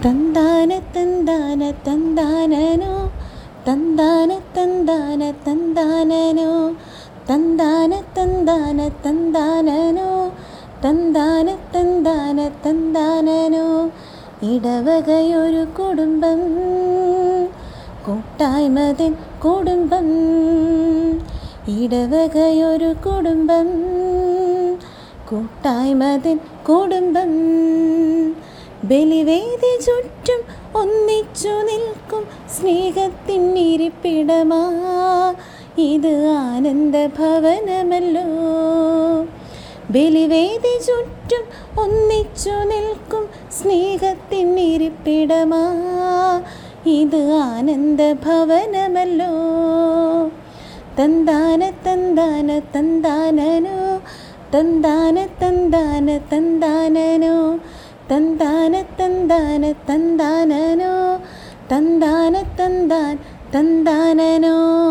തന്താന തന്താന തന്താനനോ തന്താന തന്താന തന്താനനോ തന്താന തന്താന തന്താനനോ തന്താന തന്താന തന്താനനോ ഇടവകയൊരു കുടുംബം കൂട്ടായ്മതിൻ കുടുംബം ഇടവകയൊരു കുടുംബം കൂട്ടായ്മതിൻ കുടുംബം ബലിവേദി ചുറ്റും ഒന്നിച്ചു നിൽക്കും സ്നേഹത്തിൻ ഇരിപ്പിടമാ ഇത് ആനന്ദ ഭവനമല്ലോ ബലിവേദി ചുറ്റും ഒന്നിച്ചു നിൽക്കും സ്നേഹത്തിൻ ഇരിപ്പിടമാ ഇത് ആനന്ദ ഭവനമല്ലോ തന്താന തന്താന തന്താനനോ തന്താന തന്താന തന്താനനോ തന്താന തന്താന തന്താനനോ തന്താന തന്താൻ തന്താനനോ